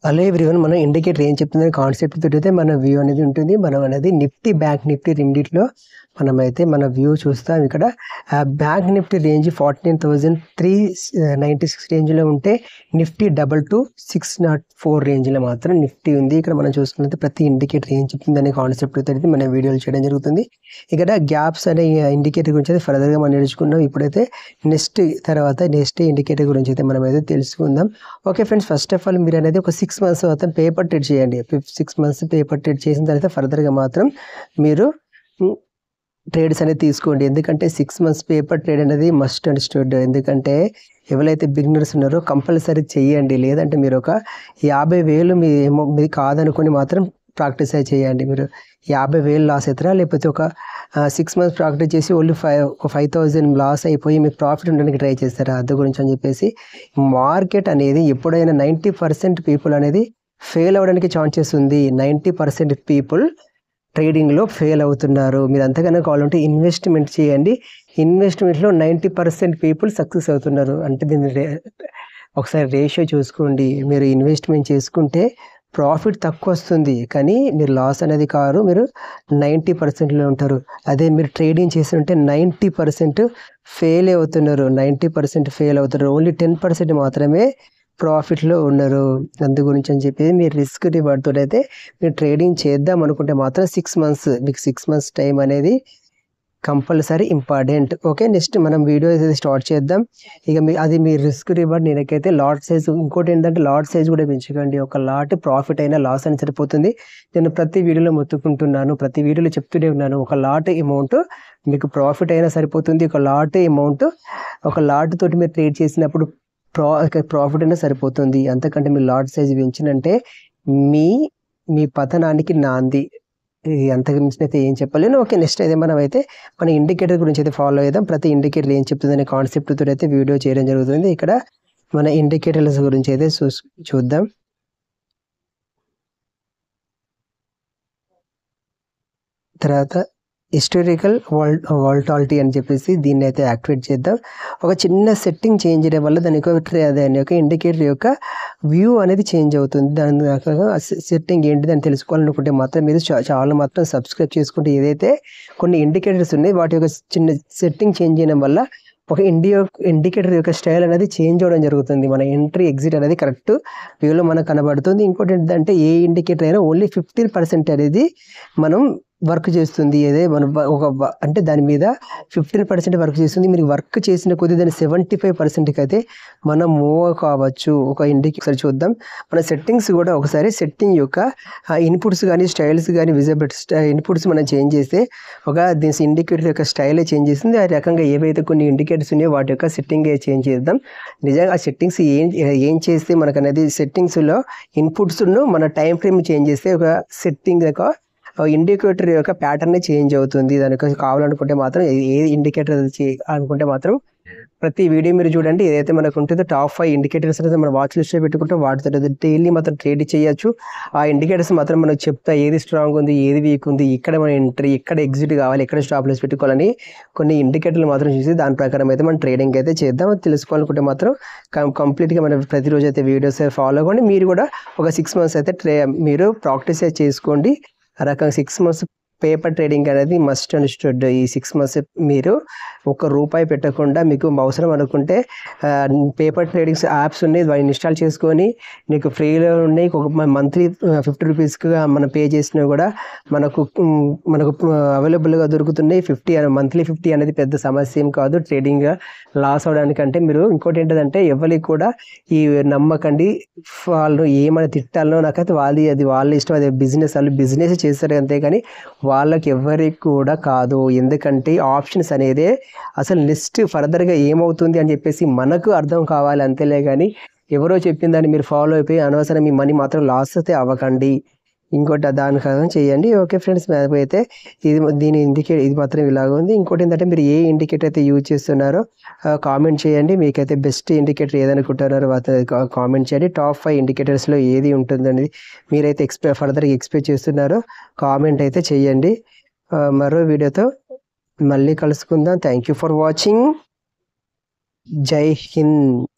hello everyone మనం indicator ఏం చెప్తుందని concept తోటి అయితే మన వ్యూ అనేది ఉంటుంది మనం అనేది నిఫ్టీ బ్యాంక్ నిఫ్టీ రెండిట్లో మనమైతే మన వ్యూ చూస్తాం ఇక్కడ bank nifty range forty nine thousand three ninety six రేంజ్లో ఉంటే nifty double two six nought four రేంజ్లో మాత్రం నిఫ్టీ ఉంది ఇక్కడ మనం చూసుకున్నట్లయితే ప్రతి ఇండికేటర్ ఏం చెప్తుందనే కాన్సెప్ట్ అయితే మన వీడియోలు చేయడం జరుగుతుంది ఇక్కడ గ్యాప్స్ అనే ఇండికేటర్ గురించి అయితే ఫర్దర్గా మనం నేర్చుకున్నాం ఇప్పుడైతే నెక్స్ట్ తర్వాత నెక్స్ట్ ఇండికేటర్ గురించి అయితే మనం అయితే తెలుసుకుందాం okay friends first of all మీరు అనేది ఒక సిక్స్ మంత్స్ మొత్తం పేపర్ ట్రేడ్ చేయండి సిక్స్ మంత్స్ పేపర్ ట్రేడ్ చేసిన తర్వాత ఫర్దర్గా మాత్రం మీరు ట్రేడ్స్ అనేది తీసుకోండి ఎందుకంటే సిక్స్ మంత్స్ పేపర్ ట్రేడ్ అనేది మస్ట్ అండర్స్టూడ్ ఎందుకంటే ఎవరైతే బిగినర్స్ ఉన్నారో కంపల్సరీ చేయండి లేదంటే మీరు ఒక యాభై వేలు మీ ఏమో మీది కాదనుకొని మాత్రం ప్రాక్టీస్ అయితే చేయండి మీరు యాభై వేలు లాస్ అవుతారా లేకపోతే ఒక సిక్స్ మంత్స్ ప్రాక్టీస్ చేసి ఓన్లీ ఫైవ్ ఒక ఫైవ్ థౌజండ్ లాస్ అయిపోయి మీకు ప్రాఫిట్ ఉండడానికి ట్రై చేస్తారా అది గురించి అని చెప్పేసి మార్కెట్ అనేది ఎప్పుడైనా నైంటీ పర్సెంట్ పీపుల్ అనేది ఫెయిల్ అవ్వడానికి ఛాన్సెస్ ఉంది నైంటీ పర్సెంట్ పీపుల్ ట్రేడింగ్లో ఫెయిల్ అవుతున్నారు మీరు అంతకన్నా కావాలంటే ఇన్వెస్ట్మెంట్ చేయండి ఇన్వెస్ట్మెంట్లో నైంటీ పర్సెంట్ పీపుల్ సక్సెస్ అవుతున్నారు అంటే దీన్ని రే- ఒకసారి రేషియో చూసుకోండి మీరు ఇన్వెస్ట్మెంట్ చేసుకుంటే ప్రాఫిట్ తక్కువ వస్తుంది కానీ మీరు లాస్ అనేది కారు మీరు నైంటీ పర్సెంట్లో ఉంటారు అదే మీరు ట్రేడింగ్ చేస్తుంటే నైంటీ పర్సెంట్ ఫెయిల్ అవుతున్నారు నైంటీ పర్సెంట్ ఫెయిల్ అవుతున్నారు ఓన్లీ టెన్ పర్సెంట్ మాత్రమే ప్రాఫిట్లో ఉన్నారు అందు గురించి అని చెప్పి మీరు రిస్క్ రివార్డ్ తోటి అయితే మీరు ట్రేడింగ్ చేద్దాం అనుకుంటే మాత్రం సిక్స్ మంత్స్ మీకు సిక్స్ మంత్స్ టైం అనేది కంపల్సరీ ఇంపార్టెంట్ ఓకే నెక్స్ట్ మనం వీడియో అయితే స్టార్ట్ చేద్దాం ఇక మీ అది మీ రిస్క్ రివార్డ్ నేనకైతే లాట్ సైజ్ ఇంకోటి ఏంటంటే లాట్ సైజ్ కూడా పెంచుకోండి ఒక లాట్ ప్రాఫిట్ అయినా లాస్ అని సరిపోతుంది నేను ప్రతి వీడియోలో మొత్తుకుంటున్నాను ప్రతి వీడియోలో చెప్తూనే ఉన్నాను ఒక లాట్ అమౌంట్ మీకు ప్రాఫిట్ అయినా సరిపోతుంది ఒక లాట్ అమౌంట్ ఒక లాట్ తోటి మీరు ట్రేడ్ చేసినప్పుడు ప్రా ప్రాఫిట్ అయినా సరిపోతుంది అంతకంటే మీరు లాట్ సైజ్ పెంచినంటే మీ మీ పతనానికి నాంది ఇది అంతకు మించిన అయితే ఏం చెప్పలేను ఓకే నెక్స్ట్ అయితే మనం అయితే మన ఇండికేటర్ గురించి అయితే ఫాలో అవుదాం ప్రతి ఇండికేటర్ ఏం చెప్తుందనే కాన్సెప్ట్ తోటి అయితే వీడియో చేయడం జరుగుతుంది ఇక్కడ మన ఇండికేటర్స్ గురించి అయితే చూ చూద్దాం తర్వాత హిస్టారికల్ వాల్ వాల్టాలిటీ అని చెప్పేసి దీన్ని అయితే యాక్టివేట్ చేద్దాం ఒక చిన్న సెట్టింగ్ చేంజ్ చేయడం వల్ల దాని యొక్క ట్రే- దాని యొక్క ఇండికేటర్ యొక్క వ్యూ అనేది చేంజ్ అవుతుంది దాని సెట్టింగ్ ఏంటి అని తెలుసుకోవాలనుకుంటే మాత్రం మీరు చా- చాలా మాత్రం సబ్స్క్రైబ్ చేసుకుంటే ఏదైతే కొన్ని ఇండికేటర్స్ ఉన్నాయి వాటి యొక్క చిన్న సెట్టింగ్ చేంజ్ చేయడం వల్ల ఒక ఇండియో ఇండికేటర్ యొక్క స్టైల్ అనేది చేంజ్ అవ్వడం జరుగుతుంది మన ఎంట్రీ ఎగ్జిట్ అనేది కరెక్ట్ వ్యూలో మనకు కనబడుతుంది ఇంకోటి ఏంటంటే ఏ ఇండికేటర్ అయినా ఓన్లీ ఫిఫ్టీన్ పర్సెంట్ అనేది మనం వర్క్ చేస్తుంది అదే మన వ- ఒక వ- అంటే దాని మీద ఫిఫ్టీన్ పర్సెంట్ వర్క్ చేస్తుంది మీరు వర్క్ చేసిన కొద్దీ దాని సెవెంటీ ఫైవ్ పర్సెంట్కి అయితే మనం మూవ్ కావచ్చు ఒక ఇండికేటర్ చూద్దాం మన సెట్టింగ్స్ కూడా ఒకసారి సెట్టింగ్ యొక్క ఇన్పుట్స్ కానీ స్టైల్స్ కానీ విజిబిలిటీ ఇన్పుట్స్ మనం చేంజ్ చేస్తే ఒక దీని ఇండికేటర్ యొక్క స్టైలే చేంజ్ చేస్తుంది ఆ రకంగా ఏవైతే కొన్ని ఇండికేటర్స్ ఉన్నాయో వాటి యొక్క సెట్టింగ్ చేంజ్ చేద్దాం నిజంగా ఆ సెట్టింగ్స్ ఏం ఏం చేస్తే మనకు అనేది సెట్టింగ్స్లో ఇన్పుట్స్ను మన టైం ఫ్రేమ్ చేంజ్ చేస్తే ఒక సెట్టింగ్ యొక్క ఇండికేటర్ యొక్క ప్యాటర్న్ చేంజ్ అవుతుంది దానికి కావాలనుకుంటే మాత్రం ఏ- ఏ ఇండికేటర్ అనుకుంటే మాత్రం ప్రతి వీడియో మీరు చూడండి ఏదైతే మనకు ఉంటుందో టాప్ ఫైవ్ ఇండికేటర్స్ అనేది మన వాచ్ లిస్ట్లో పెట్టుకుంటే వాటితో డైలీ మాత్రం ట్రేడ్ చేయొచ్చు ఆ ఇండికేటర్స్ మాత్రం మనకు చెప్తా ఏది స్ట్రాంగ్ ఉంది ఏది వీక్ ఉంది ఇక్కడ మన ఎంట్రీ ఎక్కడ ఎగ్జిట్ కావాలి ఎక్కడ స్టాప్ లెస్ పెట్టుకోవాలని కొన్ని ఇండికేటర్లు మాత్రం చూసి దాని ప్రకారం అయితే మనం ట్రేడింగ్ అయితే చేద్దాం అది తెలుసుకోవాలనుకుంటే మాత్రం కం- కంప్లీట్గా మనం ప్రతిరోజు అయితే వీడియోస్ ఫాలో అవ్వండి మీరు కూడా ఒక సిక్స్ మంత్స్ అయితే ట్రే మీరు ప్రాక్టీస్ అయితే చేసుకోండి ఆ రకంగా సిక్స్ మంత్స్ పేపర్ ట్రేడింగ్ అనేది మస్ట్ అండర్స్టూడ్ ఈ సిక్స్ మంత్స్ మీరు ఒక రూపాయి పెట్టకుండా మీకు అవసరం అనుకుంటే పేపర్ ట్రేడింగ్స్ యాప్స్ ఉన్నాయి వాటిని ఇన్స్టాల్ చేసుకొని నీకు ఫ్రీలో ఉన్నాయి ఒక మంత్లీ ఫిఫ్టీ రూపీస్కి మనం పే చేసినా కూడా మనకు ఉమ్, మనకు అవైలబుల్గా దొరుకుతున్నాయి ఫిఫ్టీ మంత్లీ ఫిఫ్టీ అనేది పెద్ద సమస్య ఏం కాదు ట్రేడింగ్ లాస్ అవడానికంటే మీరు ఇంకోటి ఏంటంటే ఎవరికి కూడా ఈ నమ్మకండి వాళ్ళు ఏమైనా తిట్టాలనో నాకైతే వాళ్ళది అది వాళ్ళ ఇష్టం అది బిజినెస్ వాళ్ళు బిజినెస్ చేస్తారు అంతేగాని వాళ్ళకి ఎవరికి కూడా కాదు ఎందుకంటే ఆప్షన్స్ అనేది అసలు నెక్స్ట్ ఫర్దర్గా ఏమవుతుంది అని చెప్పేసి మనకు అర్థం కావాలి అంతేలే కానీ ఎవరో చెప్పిన దాన్ని మీరు ఫాలో అయిపోయి అనవసరం మీ మనీ మాత్రం లాస్ అయితే అవ్వకండి ఇంకోటి దాని కారణం చేయండి ఓకే ఫ్రెండ్స్ అయితే ఇది దీని ఇండికేట్ ఇది మాత్రం ఇలాగ ఉంది ఇంకోటి ఏంటంటే మీరు ఏ ఇండికేటర్ అయితే యూజ్ చేస్తున్నారో కామెంట్ చేయండి మీకైతే బెస్ట్ ఇండికేటర్ ఏదనుకుంటున్నారో కామెంట్ చేయండి టాప్ ఫైవ్ ఇండికేటర్స్లో ఏది ఉంటుందనేది మీరైతే ఎక్స్పెక్ట్ ఫర్దర్గా ఎక్స్పెక్ట్ చేస్తున్నారో కామెంట్ అయితే చేయండి ఆ, మరో వీడియోతో మళ్ళీ కలుసుకుందాం థ్యాంక్ యూ ఫర్ వాచింగ్ జై హింద్